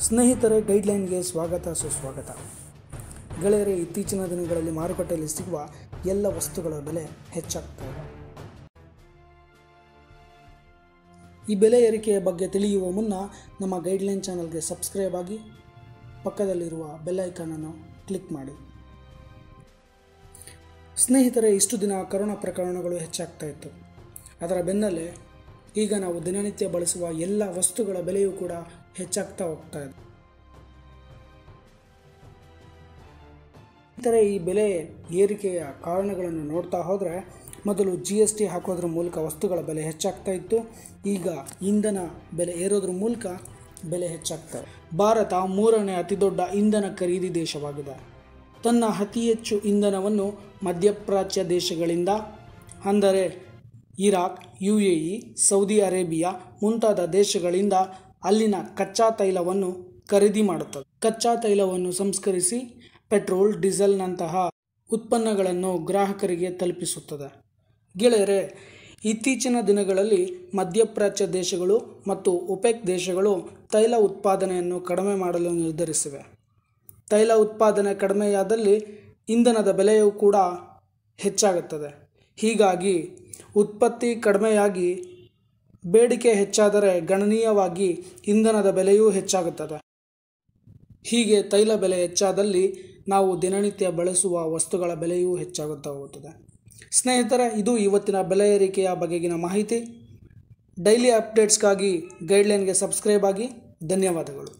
ಸ್ನೇಹಿತರೆ ಗೈಡ್ಲೈನ್ಗೆ ಸ್ವಾಗತ ಸುಸ್ವಾಗತ ಗೆಳೆಯರೆ ಇತ್ತೀಚಿನ ದಿನಗಳಲ್ಲಿ ಮಾರುಕಟ್ಟೆಯಲ್ಲಿ ಸಿಗುವ ಎಲ್ಲ ವಸ್ತುಗಳ ಬೆಲೆ ಹೆಚ್ಚಾಗ್ತಾ ಇದೆ ಈ ಬೆಲೆ ಏರಿಕೆಯ ಬಗ್ಗೆ ತಿಳಿಯುವ ಮುನ್ನ ನಮ್ಮ ಗೈಡ್ಲೈನ್ ಚಾನಲ್ಗೆ ಸಬ್ಸ್ಕ್ರೈಬ್ ಆಗಿ ಪಕ್ಕದಲ್ಲಿರುವ ಬೆಲ್ ಐಕಾನನ್ನು ಕ್ಲಿಕ್ ಮಾಡಿ ಸ್ನೇಹಿತರೆ ಇಷ್ಟು ದಿನ ಕರೋನಾ ಪ್ರಕರಣಗಳು ಹೆಚ್ಚಾಗ್ತಾ ಇತ್ತು ಅದರ ಬೆನ್ನಲ್ಲೇ ಈಗ ನಾವು ದಿನನಿತ್ಯ ಬಳಸುವ ಎಲ್ಲ ವಸ್ತುಗಳ ಬೆಲೆಯೂ ಕೂಡ ಹೆಚ್ಚಾಗ್ತಾ ಹೋಗ್ತಾ ಇದೆ ಸ್ನೇಹಿತರೆ ಈ ಬೆಲೆ ಏರಿಕೆಯ ಕಾರಣಗಳನ್ನು ನೋಡ್ತಾ ಹೋದರೆ ಮೊದಲು ಜಿ ಎಸ್ ಟಿ ಹಾಕೋದ್ರ ಮೂಲಕ ವಸ್ತುಗಳ ಬೆಲೆ ಹೆಚ್ಚಾಗ್ತಾ ಇತ್ತು ಈಗ ಇಂಧನ ಬೆಲೆ ಏರೋದ್ರ ಮೂಲಕ ಬೆಲೆ ಹೆಚ್ಚಾಗ್ತಾ ಇದೆ ಭಾರತ ಮೂರನೇ ಅತಿದೊಡ್ಡ ಇಂಧನ ಖರೀದಿ ದೇಶವಾಗಿದೆ ತನ್ನ ಅತಿ ಹೆಚ್ಚು ಇಂಧನವನ್ನು ಮಧ್ಯಪ್ರಾಚ್ಯ ದೇಶಗಳಿಂದ ಅಂದರೆ Iraq U A E Saudi Arabia ಮುಂತಾದ ದೇಶಗಳಿಂದ ಅಲ್ಲಿನ ಕಚ್ಚಾ ತೈಲವನ್ನು ಖರೀದಿ ಮಾಡುತ್ತದೆ ಕಚ್ಚಾ ತೈಲವನ್ನು ಸಂಸ್ಕರಿಸಿ ಪೆಟ್ರೋಲ್ ಡೀಸೆಲ್ನಂತಹ ಉತ್ಪನ್ನಗಳನ್ನು ಗ್ರಾಹಕರಿಗೆ ತಲುಪಿಸುತ್ತದೆ ಗೆಳೆಯರೆ ಇತ್ತೀಚಿನ ದಿನಗಳಲ್ಲಿ ಮಧ್ಯಪ್ರಾಚ್ಯ ದೇಶಗಳು ಮತ್ತು ಒಪೆಕ್ ದೇಶಗಳು ತೈಲ ಉತ್ಪಾದನೆಯನ್ನು ಕಡಿಮೆ ಮಾಡಲು ನಿರ್ಧರಿಸಿವೆ ತೈಲ ಉತ್ಪಾದನೆ ಕಡಿಮೆಯಾದಲ್ಲಿ ಇಂಧನದ ಬೆಲೆಯೂ ಕೂಡ ಹೆಚ್ಚಾಗುತ್ತದೆ ಹೀಗಾಗಿ ಉತ್ಪತ್ತಿ ಕಡಿಮೆಯಾಗಿ ಬೇಡಿಕೆ ಹೆಚ್ಚಾದರೆ ಗಣನೀಯವಾಗಿ ಇಂಧನದ ಬೆಲೆಯೂ ಹೆಚ್ಚಾಗುತ್ತದೆ ಹೀಗೆ ತೈಲ ಬೆಲೆ ಹೆಚ್ಚಾದಲ್ಲಿ ನಾವು ದಿನನಿತ್ಯ ಬಳಸುವ ವಸ್ತುಗಳ ಬೆಲೆಯೂ ಹೆಚ್ಚಾಗುತ್ತಾ ಹೋಗುತ್ತದೆ ಸ್ನೇಹಿತರೆ ಇದು ಇವತ್ತಿನ ಬೆಲೆ ಏರಿಕೆಯ ಬಗೆಗಿನ ಮಾಹಿತಿ ಡೈಲಿ ಅಪ್ಡೇಟ್ಸ್ಗಾಗಿ ಗೈಡ್ಲೈನ್ಗೆ ಸಬ್ಸ್ಕ್ರೈಬ್ ಆಗಿ ಧನ್ಯವಾದಗಳು